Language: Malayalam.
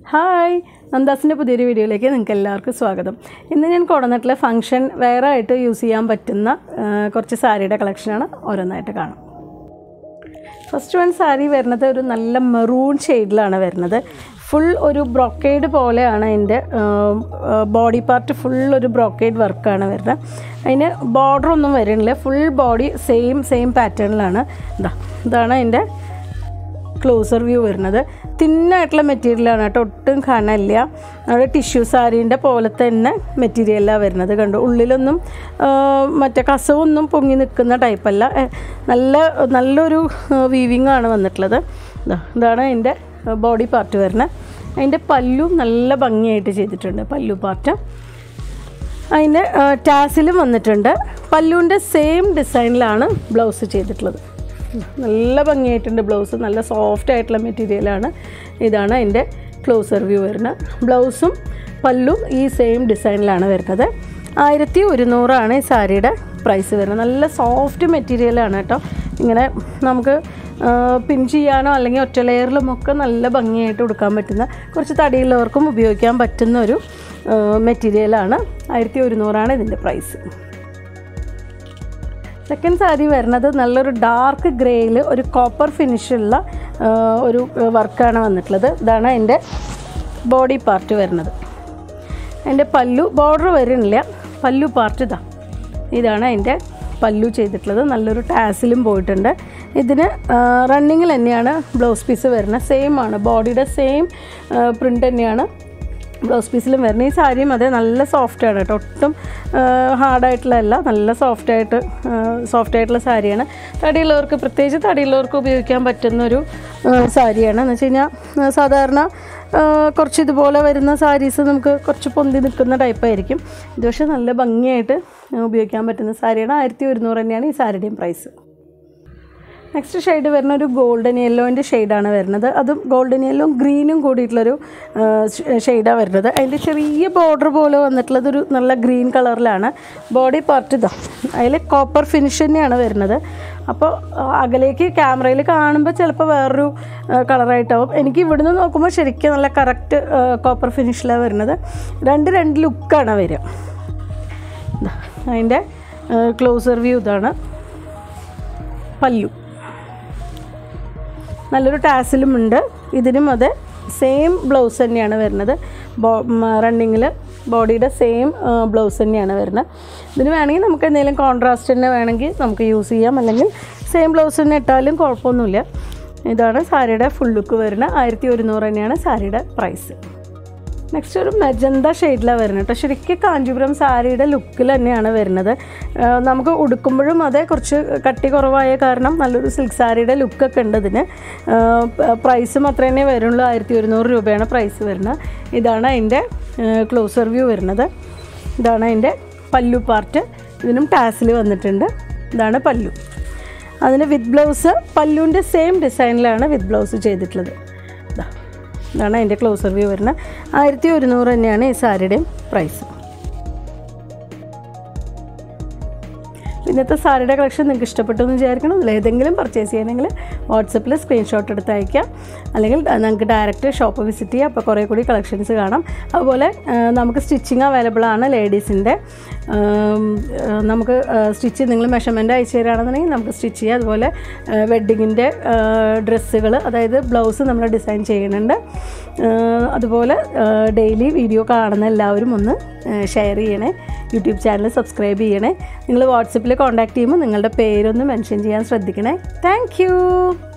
ഹായ് നന്ദാസിൻ്റെ പുതിയൊരു വീഡിയോയിലേക്ക് നിങ്ങൾക്ക് എല്ലാവർക്കും സ്വാഗതം ഇന്ന് ഞാൻ കൊണ്ടുവന്നിട്ടുള്ള ഫംഗ്ഷൻ വെയർ ആയിട്ട് യൂസ് ചെയ്യാൻ പറ്റുന്ന ആ, കുറച്ച് സാരിയുടെ കളക്ഷനാണ് ഓരോന്നായിട്ട് കാണാം ഫസ്റ്റ് വൺ സാരി വരുന്നത് ഒരു നല്ല മെറൂൺ ഷെയ്ഡിലാണ് വരുന്നത് ഫുൾ ഒരു ബ്രോക്കേഡ് പോലെയാണ് അതിൻ്റെ ബോഡി പാർട്ട് ഫുൾ ഒരു ബ്രോക്കേഡ് വർക്കാണ് വരുന്നത് അതിന് ബോർഡർ ഒന്നും വരുന്നില്ല ഫുൾ ബോഡി സെയിം സെയിം പാറ്റേണിലാണ് ഇതാ ഇതാണ് അതിൻ്റെ ക്ലോസർ വ്യൂ വരുന്നത് തിന്നായിട്ടുള്ള മെറ്റീരിയലാണ് കേട്ടോ ഒട്ടും കാണാനില്ല നമ്മുടെ ടിഷ്യൂ സാരീൻ്റെ പോലെ തന്നെ മെറ്റീരിയലാണ് വരുന്നത് കണ്ടു ഉള്ളിലൊന്നും ആ, മറ്റേ കസവൊന്നും പൊങ്ങി നിൽക്കുന്ന ടൈപ്പല്ല ഏ, നല്ല നല്ലൊരു വീവിങ് ആണ് വന്നിട്ടുള്ളത് ഇതാ ഇതാണ് അതിൻ്റെ ബോഡി പാർട്ട് വരുന്നത് അതിൻ്റെ പല്ലു നല്ല ഭംഗിയായിട്ട് ചെയ്തിട്ടുണ്ട് പല്ലു പാർട്ട് അതിൻ്റെ ടാസിലും വന്നിട്ടുണ്ട് പല്ലുവിൻ്റെ സെയിം ഡിസൈനിലാണ് ബ്ലൗസ് ചെയ്തിട്ടുള്ളത് നല്ല ഭംഗിയായിട്ടുണ്ട് ബ്ലൗസ് നല്ല സോഫ്റ്റ് ആയിട്ടുള്ള മെറ്റീരിയലാണ് ഇതാണ് അതിൻ്റെ ക്ലോസർ വ്യൂ വരുന്നത് ബ്ലൗസും പല്ലും ഈ സെയിം ഡിസൈനിലാണ് വരുന്നത് ആയിരത്തി ഒരുന്നൂറാണ് ഈ സാരിയുടെ പ്രൈസ് വരുന്നത് നല്ല സോഫ്റ്റ് മെറ്റീരിയലാണ് കേട്ടോ ഇങ്ങനെ നമുക്ക് പിൻ ചെയ്യാനോ അല്ലെങ്കിൽ ഒറ്റ ലെയറിലും ഒക്കെ നല്ല ഭംഗിയായിട്ട് കൊടുക്കാൻ പറ്റുന്ന കുറച്ച് തടിയുള്ളവർക്കും ഉപയോഗിക്കാൻ പറ്റുന്ന ഒരു മെറ്റീരിയലാണ് ആയിരത്തി ഒരുന്നൂറാണ് ഇതിൻ്റെ പ്രൈസ് സെക്കൻഡ് സാരി വരുന്നത് നല്ലൊരു ഡാർക്ക് ഗ്രേയിൽ ഒരു കോപ്പർ ഫിനിഷുള്ള ഒരു വർക്കാണ് വന്നിട്ടുള്ളത് ഇതാണ് അതിൻ്റെ ബോഡി പാർട്ട് വരുന്നത് അതിൻ്റെ പല്ലു ബോർഡർ വരുന്നില്ല പല്ലു പാർട്ട് ഇതാ ഇതാണ് അതിൻ്റെ പല്ലു ചെയ്തിട്ടുള്ളത് നല്ലൊരു ടാസിലും പോയിട്ടുണ്ട് ഇതിന് റണ്ണിങ്ങിൽ തന്നെയാണ് ബ്ലൗസ് പീസ് വരുന്നത് സെയിം ആണ് ബോഡിയുടെ സെയിം പ്രിൻ്റ് തന്നെയാണ് ബ്ലൗസ് പീസിലും വരുന്നത് ഈ സാരിയും അതെ നല്ല സോഫ്റ്റ് ആണ് കേട്ടോ ഒട്ടും ഹാർഡായിട്ടുള്ളതല്ല നല്ല സോഫ്റ്റ് ആയിട്ട് സോഫ്റ്റ് ആയിട്ടുള്ള സാരിയാണ് തടിയുള്ളവർക്ക് പ്രത്യേകിച്ച് തടിയുള്ളവർക്ക് ഉപയോഗിക്കാൻ പറ്റുന്നൊരു ആ, സാരിയാണ് എന്ന് വെച്ച് കഴിഞ്ഞാൽ സാധാരണ ആ, കുറച്ച് ഇതുപോലെ വരുന്ന സാരീസ് നമുക്ക് കുറച്ച് പൊന്തി നിൽക്കുന്ന ടൈപ്പായിരിക്കും ഇത് പക്ഷേ നല്ല ഭംഗിയായിട്ട് ഉപയോഗിക്കാൻ പറ്റുന്ന സാരിയാണ് ആയിരത്തി ഒരുന്നൂറ് തന്നെയാണ് ഈ സാരിയുടെയും പ്രൈസ് നെക്സ്റ്റ് ഷെയ്ഡ് വരുന്ന ഒരു ഗോൾഡൻ യെല്ലോൻ്റെ ഷെയ്ഡാണ് വരുന്നത് അതും ഗോൾഡൻ യെല്ലോ ഗ്രീനും കൂടിയിട്ടുള്ളൊരു ഷെയ്ഡാണ് വരുന്നത് അതിൻ്റെ ചെറിയ ബോർഡർ പോലെ വന്നിട്ടുള്ളത് ഒരു നല്ല ഗ്രീൻ കളറിലാണ് ബോഡി പാർട്ട് ഇതാ അതിൽ കോപ്പർ ഫിനിഷ് തന്നെയാണ് വരുന്നത് അപ്പോൾ അകലേക്ക് ക്യാമറയിൽ കാണുമ്പോൾ ചിലപ്പോൾ വേറൊരു കളറായിട്ടാവും എനിക്ക് ഇവിടുന്ന് നോക്കുമ്പോൾ ശരിക്കും നല്ല കറക്റ്റ് കോപ്പർ ഫിനിഷിലാണ് വരുന്നത് രണ്ട് രണ്ട് ലുക്കാണ് വരിക ദാ, അതിൻ്റെ ക്ലോസർ വ്യൂ ഇതാണ് പല്ലു നല്ലൊരു ടാസിലും ഉണ്ട് ഇതിനും അത് സെയിം ബ്ലൗസ് തന്നെയാണ് വരുന്നത് ബോ റണ്ണിങ്ങിൽ ബോഡിയുടെ സെയിം ബ്ലൗസ് തന്നെയാണ് വരുന്നത് ഇതിന് വേണമെങ്കിൽ നമുക്ക് എന്തെങ്കിലും കോൺട്രാസ്റ്റ് തന്നെ വേണമെങ്കിൽ നമുക്ക് യൂസ് ചെയ്യാം അല്ലെങ്കിൽ സെയിം ബ്ലൗസ് തന്നെ ഇട്ടാലും കുഴപ്പമൊന്നുമില്ല ഇതാണ് സാരിയുടെ ഫുൾ ലുക്ക് വരുന്നത് ആയിരത്തി ഒരുന്നൂറ് തന്നെയാണ് സാരിയുടെ പ്രൈസ് നെക്സ്റ്റ് ഒരു മെജന്ത ഷെയ്ഡിലാണ് വരുന്നത് കേട്ടോ ശരിക്കും കാഞ്ചീപുരം സാരിയുടെ ലുക്കിൽ തന്നെയാണ് വരുന്നത് ആ, നമുക്ക് ഉടുക്കുമ്പോഴും അതേ കുറച്ച് കട്ടി കുറവായ കാരണം നല്ലൊരു സിൽക്ക് സാരിയുടെ ലുക്കൊക്കെ ഉണ്ട് ഇതിന് പ്രൈസും അത്ര തന്നെ വരുള്ളൂ ആയിരത്തി ഒരുന്നൂറ് രൂപയാണ് പ്രൈസ് വരുന്നത് ഇതാണ് അതിൻ്റെ ക്ലോസർ വ്യൂ വരുന്നത് ഇതാണ് അതിൻ്റെ പല്ലു പാർട്ട് ഇതിനും ടാസിൽ വന്നിട്ടുണ്ട് ഇതാണ് പല്ലു അതിന് വിത്ത് ബ്ലൗസ് പല്ലുവിൻ്റെ സെയിം ഡിസൈനിലാണ് വിത്ത് ബ്ലൗസ് ചെയ്തിട്ടുള്ളത് ഇതാ ഇതാണ് അതിൻ്റെ ക്ലോസർ വ്യൂ വരുന്നത് ആയിരത്തി ഒരുന്നൂറ് തന്നെയാണ് ഈ സാരിയുടെയും പ്രൈസ് ഇന്നത്തെ സാരിയുടെ കളക്ഷൻ നിങ്ങൾക്ക് ഇഷ്ടപ്പെട്ടു എന്ന് വിചാരിക്കണം അതിൽ ഏതെങ്കിലും പർച്ചേസ് ചെയ്യണമെങ്കിൽ വാട്സപ്പിൽ സ്ക്രീൻഷോട്ട് എടുത്ത് അയക്കാം അല്ലെങ്കിൽ നിങ്ങൾക്ക് ഡയറക്റ്റ് ഷോപ്പ് വിസിറ്റ് ചെയ്യാം അപ്പോൾ കുറേ കൂടി കളക്ഷൻസ് കാണാം അതുപോലെ ആ, നമുക്ക് സ്റ്റിച്ചിങ് അവൈലബിൾ ആണ് ലേഡീസിൻ്റെ നമുക്ക് സ്റ്റിച്ച് നിങ്ങൾ മെഷർമെൻറ്റ് അയച്ചു തരാണെന്നുണ്ടെങ്കിൽ നമുക്ക് സ്റ്റിച്ച് ചെയ്യാം അതുപോലെ വെഡ്ഡിങ്ങിൻ്റെ ഡ്രസ്സുകൾ അതായത് ബ്ലൗസ് നമ്മൾ ഡിസൈൻ ചെയ്യുന്നുണ്ട് ആ, അതുപോലെ ഡെയിലി വീഡിയോ കാണുന്ന എല്ലാവരും ഒന്ന് ഷെയർ ചെയ്യണേ യൂട്യൂബ് ചാനൽ സബ്സ്ക്രൈബ് ചെയ്യണേ നിങ്ങൾ വാട്സപ്പിൽ കോൺടാക്ട് ചെയ്യുമ്പോൾ നിങ്ങളുടെ പേരൊന്ന് മെൻഷൻ ചെയ്യാൻ ശ്രദ്ധിക്കണേ താങ്ക്